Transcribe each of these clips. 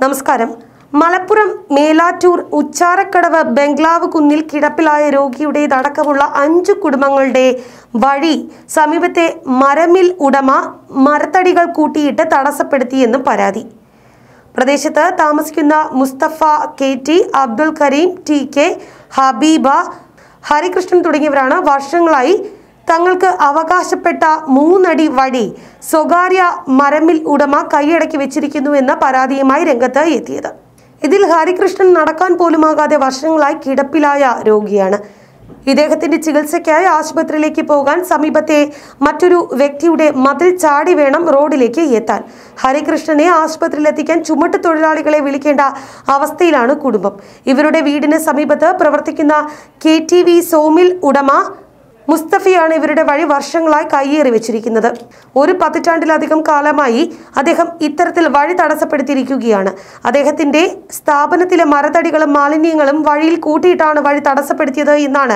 നമസ്കാരം മലപ്പുറം മേലാറ്റൂർ ഉച്ചാരക്കടവ് ബംഗ്ലാവ് കുന്നിൽ കിടപ്പിലായ രോഗിയുടേതടക്കമുള്ള അഞ്ചു കുടുംബങ്ങളുടെ വഴി സമീപത്തെ മരമിൽ ഉടമ മരത്തടികൾ കൂട്ടിയിട്ട് തടസ്സപ്പെടുത്തിയെന്ന് പരാതി പ്രദേശത്ത് താമസിക്കുന്ന Mustafa K T Abdul Kareem T K Habeeba Harikrishnan തുടങ്ങിയവരാണ് വർഷങ്ങളായി തങ്ങൾക്ക് അവകാശപ്പെട്ട മൂന്നടി വഴി സ്വകാര്യ മരമിൽ ഉടമ കൈയടക്കി വെച്ചിരിക്കുന്നു എന്ന പരാതിയുമായി രംഗത്ത് എത്തിയത് ഇതിൽ ഹരികൃഷ്ണൻ നടക്കാൻ പോലുമാകാതെ വർഷങ്ങളായി കിടപ്പിലായ രോഗിയാണ് ഇദ്ദേഹത്തിന്റെ ചികിത്സയ്ക്കായി ആശുപത്രിയിലേക്ക് പോകാൻ സമീപത്തെ മറ്റൊരു വ്യക്തിയുടെ മതിൽ ചാടി വേണം റോഡിലേക്ക് എത്താൻ ഹരികൃഷ്ണനെ ആശുപത്രിയിൽ എത്തിക്കാൻ ചുമട്ട് തൊഴിലാളികളെ വിളിക്കേണ്ട അവസ്ഥയിലാണ് കുടുംബം ഇവരുടെ വീടിന് സമീപത്ത് പ്രവർത്തിക്കുന്ന കെ ടി വി സോമിൽ ഉടമ മുസ്തഫയാണ് ഇവരുടെ വഴി വർഷങ്ങളായി കയ്യേറി വെച്ചിരിക്കുന്നത് ഒരു പതിറ്റാണ്ടിലധികം കാലമായി അദ്ദേഹം ഇത്തരത്തിൽ വഴി തടസ്സപ്പെടുത്തിയിരിക്കുകയാണ് അദ്ദേഹത്തിന്റെ സ്ഥാപനത്തിലെ മരത്തടികളും മാലിന്യങ്ങളും വഴിയിൽ കൂട്ടിയിട്ടാണ് വഴി തടസ്സപ്പെടുത്തിയത് എന്നാണ്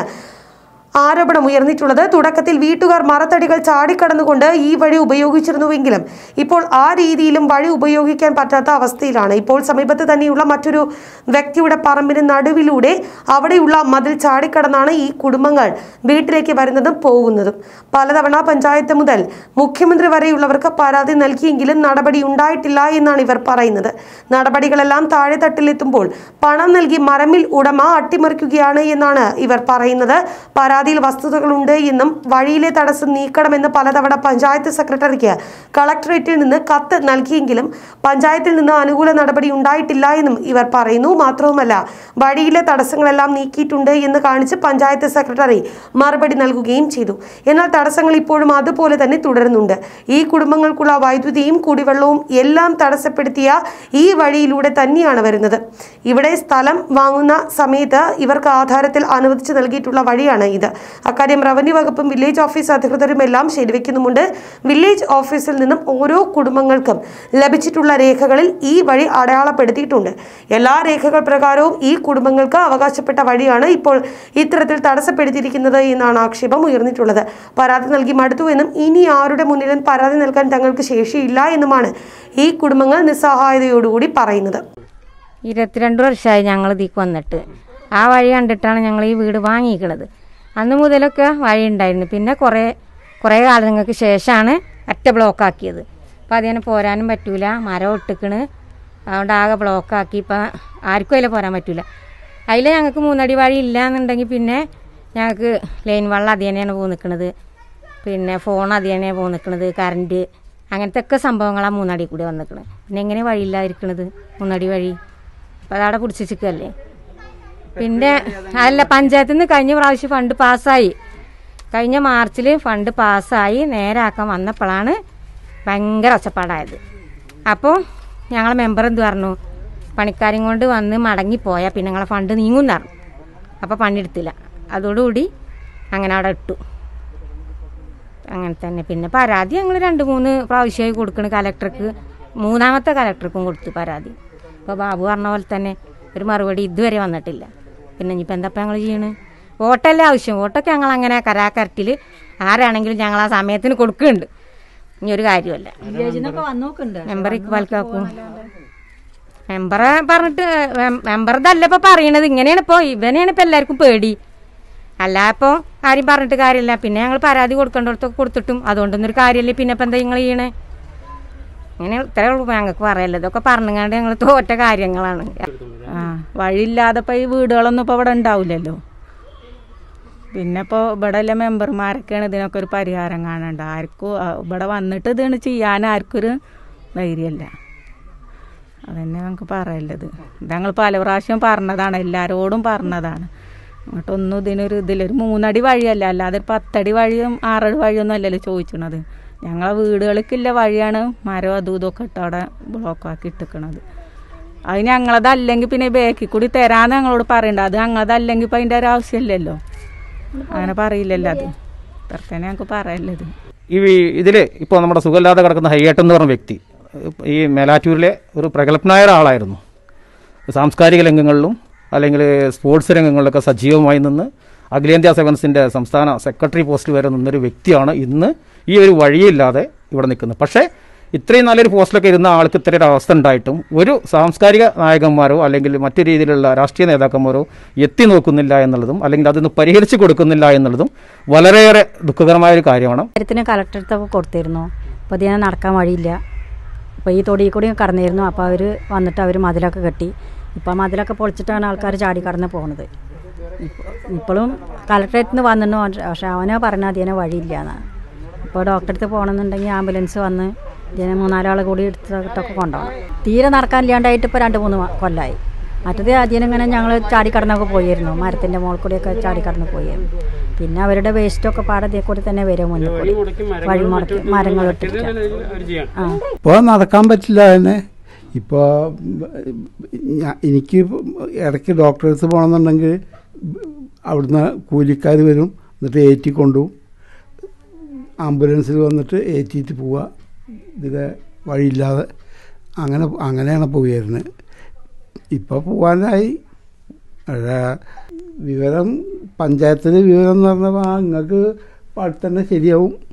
ആരോപണം ഉയർന്നിട്ടുള്ളത് തുടക്കത്തിൽ വീട്ടുകാർ മരത്തടികൾ ചാടിക്കടന്നുകൊണ്ട് ഈ വഴി ഉപയോഗിച്ചിരുന്നുവെങ്കിലും ഇപ്പോൾ ആ രീതിയിലും വഴി ഉപയോഗിക്കാൻ പറ്റാത്ത അവസ്ഥയിലാണ് ഇപ്പോൾ സമീപത്ത് തന്നെയുള്ള മറ്റൊരു വ്യക്തിയുടെ പറമ്പിന് നടുവിലൂടെ അവിടെയുള്ള മതിൽ ചാടിക്കടന്നാണ് ഈ കുടുംബങ്ങൾ വീട്ടിലേക്ക് വരുന്നതും പോകുന്നതും പലതവണ പഞ്ചായത്ത് മുതൽ മുഖ്യമന്ത്രി വരെയുള്ളവർക്ക് പരാതി നൽകിയെങ്കിലും നടപടി ഉണ്ടായിട്ടില്ല എന്നാണ് ഇവർ പറയുന്നത് നടപടികളെല്ലാം താഴെത്തട്ടിലെത്തുമ്പോൾ പണം നൽകി മരമിൽ ഉടമ അട്ടിമറിക്കുകയാണ് എന്നാണ് ഇവർ പറയുന്നത് പരാതിയിൽ വസ്തുതകളുണ്ട് എന്നും വഴിയിലെ തടസ്സം നീക്കണമെന്ന് പലതവണ പഞ്ചായത്ത് സെക്രട്ടറിക്ക് കളക്ടറേറ്റിൽ നിന്ന് കത്ത് നൽകിയെങ്കിലും പഞ്ചായത്തിൽ നിന്ന് അനുകൂല നടപടി ഉണ്ടായിട്ടില്ല എന്നും ഇവർ പറയുന്നു മാത്രവുമല്ല വഴിയിലെ തടസ്സങ്ങളെല്ലാം നീക്കിയിട്ടുണ്ട് എന്ന് കാണിച്ച് പഞ്ചായത്ത് സെക്രട്ടറി മറുപടി നൽകുകയും ചെയ്തു എന്നാൽ തടസ്സങ്ങൾ ഇപ്പോഴും അതുപോലെ തന്നെ തുടരുന്നുണ്ട് ഈ കുടുംബങ്ങൾക്കുള്ള വൈദ്യുതിയും കുടിവെള്ളവും എല്ലാം തടസ്സപ്പെടുത്തിയ ഈ വഴിയിലൂടെ തന്നെയാണ് വരുന്നത് ഇവിടെ സ്ഥലം വാങ്ങുന്ന സമയത്ത് ഇവർക്ക് ആധാരത്തിൽ അനുവദിച്ചു നൽകിയിട്ടുള്ള വഴിയാണ് ഇത് അക്കാര്യം റവന്യൂ വകുപ്പും വില്ലേജ് ഓഫീസ് അധികൃതരും എല്ലാം ശരിവെക്കുന്നുമുണ്ട് വില്ലേജ് ഓഫീസിൽ നിന്നും ഓരോ കുടുംബങ്ങൾക്കും ലഭിച്ചിട്ടുള്ള രേഖകളിൽ ഈ വഴി അടയാളപ്പെടുത്തിയിട്ടുണ്ട് എല്ലാ രേഖകൾ പ്രകാരവും ഈ കുടുംബങ്ങൾക്ക് അവകാശപ്പെട്ട വഴിയാണ് ഇപ്പോൾ ഇത്തരത്തിൽ തടസ്സപ്പെടുത്തിയിരിക്കുന്നത് എന്നാണ് ആക്ഷേപം ഉയർന്നിട്ടുള്ളത് പരാതി നൽകി മടുത്തു എന്നും ഇനി ആരുടെ മുന്നിലും പരാതി നൽകാൻ തങ്ങൾക്ക് ശേഷിയില്ല എന്നുമാണ് ഈ കുടുംബങ്ങൾ നിസ്സഹായതയോടുകൂടി പറയുന്നത് ഇരുപത്തിരണ്ട് വർഷമായി ഞങ്ങൾ ഇതിക്ക് വന്നിട്ട് ആ വഴി കണ്ടിട്ടാണ് ഞങ്ങൾ ഈ വീട് വാങ്ങിക്കണത് അന്ന് മുതലൊക്കെ വഴി ഉണ്ടായിരുന്നു പിന്നെ കുറേ കുറേ കാലങ്ങൾക്ക് ശേഷമാണ് ഒറ്റ ബ്ലോക്ക് ആക്കിയത് അപ്പം അതിനെ പോരാനും പറ്റൂല മരം ഇട്ടിക്കണ് അതുകൊണ്ട് ആകെ ബ്ലോക്ക് ആക്കി ഇപ്പം ആർക്കും അതിൽ പോരാൻ പറ്റൂല അതിൽ ഞങ്ങൾക്ക് മൂന്നടി വഴി ഇല്ല എന്നുണ്ടെങ്കിൽ പിന്നെ ഞങ്ങൾക്ക് ലൈൻ വെള്ളം അത് തന്നെയാണ് പോകും നിൽക്കുന്നത് പിന്നെ ഫോൺ അത് തന്നെയാണ് പോകും നിൽക്കുന്നത് കറണ്ട് അങ്ങനത്തെ ഒക്കെ സംഭവങ്ങളാണ് മൂന്നടി കൂടി വന്നിക്കണത് പിന്നെ എങ്ങനെ വഴിയില്ലാതിരിക്കണത് മൂന്നടി വഴി അപ്പം അതവിടെ പിടിച്ചിരിക്കല്ലേ പിന്നെ അല്ല പഞ്ചായത്തിൽ നിന്ന് കഴിഞ്ഞ പ്രാവശ്യം ഫണ്ട് പാസ്സായി കഴിഞ്ഞ മാർച്ചിൽ ഫണ്ട് പാസ്സായി നേരാക്കാൻ വന്നപ്പോഴാണ് ഭയങ്കര ഒച്ചപ്പാടായത് അപ്പോൾ ഞങ്ങളെ മെമ്പർ എന്ത് പറഞ്ഞു പണിക്കാരും കൊണ്ട് വന്ന് മടങ്ങിപ്പോയാൽ പിന്നെ ഞങ്ങളെ ഫണ്ട് നീങ്ങും പറഞ്ഞു അപ്പോൾ പണിയെടുത്തില്ല അതോടുകൂടി അങ്ങനെ അവിടെ ഇട്ടു അങ്ങനെ തന്നെ പിന്നെ പരാതി ഞങ്ങൾ രണ്ട് മൂന്ന് പ്രാവശ്യമായി കൊടുക്കണ് കലക്ടർക്ക് മൂന്നാമത്തെ കലക്ടർക്കും കൊടുത്തു പരാതി അപ്പോൾ ബാബു പറഞ്ഞ പോലെ തന്നെ ഒരു മറുപടി ഇതുവരെ വന്നിട്ടില്ല പിന്നെ ഇനിയിപ്പോൾ എന്താ ഞങ്ങൾ ചെയ്യണ് വോട്ടല്ലേ ആവശ്യം വോട്ടൊക്കെ ഞങ്ങൾ അങ്ങനെ കരാക്കരട്ടിൽ ആരാണെങ്കിലും ഞങ്ങൾ ആ സമയത്തിന് കൊടുക്കുന്നുണ്ട് ഇനി ഒരു കാര്യമല്ല വില്ലേജിനൊക്കെ വന്നോക്കുണ്ട് മെമ്പർ ഇക്ബാൽക്കാക്കും മെമ്പറെ പറഞ്ഞിട്ട് മെമ്പറതല്ല ഇപ്പൊ പറയണത് ഇങ്ങനെയാണ് ഇപ്പോൾ ഇവനെയാണ് ഇപ്പൊ എല്ലാവർക്കും പേടി അല്ല ഇപ്പോൾ ആരും പറഞ്ഞിട്ട് കാര്യമില്ല പിന്നെ ഞങ്ങൾ പരാതി കൊടുക്കേണ്ടടത്തൊക്കെ കൊടുത്തിട്ടും അതുകൊണ്ടൊന്നും ഒരു കാര്യമില്ല പിന്നെ ഇപ്പം എന്താ നിങ്ങൾ ചെയ്യണേ ഇങ്ങനെ ഇത്രേ ഉള്ളൂ ഞങ്ങൾക്ക് പറയല്ലോ ഇതൊക്കെ പറഞ്ഞുകൊണ്ട് ഞങ്ങൾ തോറ്റ കാര്യങ്ങളാണ് ആ വഴിയില്ലാതെ ഇപ്പൊ ഈ വീടുകളൊന്നും ഇപ്പൊ ഇവിടെ ഉണ്ടാവില്ലല്ലോ പിന്നെ ഇപ്പോൾ ഇവിടെ ഉള്ള മെമ്പർമാരൊക്കെയാണ് ഇതിനൊക്കെ ഒരു പരിഹാരം കാണേണ്ട ആർക്കും ആ, ഇവിടെ വന്നിട്ട് ഇതിന് ചെയ്യാൻ ആർക്കൊരു ധൈര്യമല്ല അതന്നെ ഞങ്ങൾക്ക് പറയല്ലത് ഇത് ഞങ്ങൾ പല പ്രാവശ്യം പറഞ്ഞതാണ് എല്ലാവരോടും പറഞ്ഞതാണ് അങ്ങോട്ടൊന്നും ഇതിനൊരു ഇതിലൊരു മൂന്നടി വഴിയല്ല അല്ലാതെ ഒരു പത്തടി വഴിയും ആറടി വഴിയൊന്നും അല്ലല്ലോ ചോദിച്ചണത് ഞങ്ങളെ വീടുകൾക്കില്ല വഴിയാണ് മരം അതും ഇതൊക്കെ ഇട്ട് അവിടെ ബ്ലോക്കാക്കി ഇട്ടിക്കണത് അത് ഞങ്ങളതല്ലെങ്കിൽ പിന്നെ ബേക്കിൽ കൂടി തരാന്ന് ഞങ്ങളോട് പറയണ്ട അത് ഞങ്ങളതല്ലെങ്കിൽ ഇപ്പം അതിൻ്റെ ഒരു ആവശ്യമില്ലല്ലോ അങ്ങനെ പറയില്ലല്ലോ അത് ഇത്ര തന്നെ ഞങ്ങൾക്ക് പറയല്ലത് ഈ ഇതിൽ ഇപ്പോൾ നമ്മുടെ സുഖമില്ലാതെ കിടക്കുന്ന ഹയ്യേട്ടൻ എന്ന് പറഞ്ഞ വ്യക്തി ഈ മേലാറ്റൂരിലെ ഒരു പ്രഗത്ഭനായ ഒരാളായിരുന്നു സാംസ്കാരിക രംഗങ്ങളിലും അല്ലെങ്കിൽ സ്പോർട്സ് രംഗങ്ങളിലൊക്കെ സജീവമായി നിന്ന് അഖിലേന്ത്യാ സെവൻസിൻ്റെ സംസ്ഥാന സെക്രട്ടറി പോസ്റ്റ് വരെ നിന്നൊരു വ്യക്തിയാണ് ഇന്ന് ഈ ഒരു വഴിയില്ലാതെ ഇവിടെ നിൽക്കുന്നത് പക്ഷേ ഇത്രയും നല്ലൊരു പോസ്റ്റിലൊക്കെ ഇരുന്ന ആൾക്ക് ഇത്ര ഒരു അവസ്ഥ ഉണ്ടായിട്ടും ഒരു സാംസ്കാരിക നായകന്മാരോ അല്ലെങ്കിൽ മറ്റു രീതിയിലുള്ള രാഷ്ട്രീയ നേതാക്കന്മാരോ എത്തി നോക്കുന്നില്ല എന്നുള്ളതും അല്ലെങ്കിൽ അതൊന്ന് പരിഹരിച്ചു കൊടുക്കുന്നില്ല എന്നുള്ളതും വളരെയേറെ ദുഃഖകരമായ ഒരു കാര്യമാണ് കാര്യത്തിന് കളക്ടറത്തൊക്കെ കൊടുത്തിരുന്നു അപ്പോൾ ഇതിനെ നടക്കാൻ വഴിയില്ല അപ്പോൾ ഈ തൊടിയിൽ കൂടി കടന്നിരുന്നു അപ്പോൾ അവർ വന്നിട്ട് അവർ മതിലൊക്കെ കെട്ടി ഇപ്പോൾ മതിലൊക്കെ പൊളിച്ചിട്ടാണ് ആൾക്കാർ ചാടി കടന്ന് പോകുന്നത് ഇപ്പോഴും കളക്ടറേറ്റിൽ നിന്ന് വന്നിരുന്നു പക്ഷെ അവനെ പറഞ്ഞാൽ അതിനെ വഴിയില്ല എന്നാണ് ഇപ്പോൾ ഡോക്ടറെ അടുത്ത് പോകണമെന്നുണ്ടെങ്കിൽ ആംബുലൻസ് വന്ന് ഇതിനെ മൂന്നാലാൾ കൂടി എടുത്തിട്ടൊക്കെ കൊണ്ടുപോകണം തീരെ നടക്കാനില്ലാണ്ടായിട്ട് ഇപ്പോൾ രണ്ട് മൂന്ന് മ- കൊല്ലമായി മറ്റത് ആദ്യം ഇങ്ങനെ ഞങ്ങൾ ചാടിക്കടന്നൊക്കെ പോയിരുന്നു മരത്തിൻ്റെ മുകളിൽ കൂടിയൊക്കെ ചാടിക്കടന്ന് പോയിരുന്നു പിന്നെ അവരുടെ വേസ്റ്റൊക്കെ പാടെ ഇതേ കൂടി തന്നെ വരും മുന്നിൽ കൂടി വഴി മുടക്കി മരങ്ങൾ ഇട്ടിട്ട് ആ ഇപ്പോൾ നടക്കാൻ പറ്റില്ല തന്നെ ഇപ്പോൾ എനിക്ക് ഇടയ്ക്ക് ഡോക്ടറെ അടുത്ത് പോകണമെന്നുണ്ടെങ്കിൽ അവിടുന്ന് കൂലിക്കാർ വരും എന്നിട്ട് ഏറ്റി കൊണ്ടുപോകും ആംബുലൻസിൽ വന്നിട്ട് ഏറ്റിയിട്ട് പോവുക ഇതിലെ വഴിയില്ലാതെ അങ്ങനെ അങ്ങനെയാണ് പോയിരുന്നത് ഇപ്പോൾ പോകാനായി പക്ഷേ വിവരം പഞ്ചായത്തിൽ വിവരം എന്ന് പറഞ്ഞപ്പോൾ ആ നിങ്ങൾക്ക് അടുത്ത് തന്നെ ശരിയാവും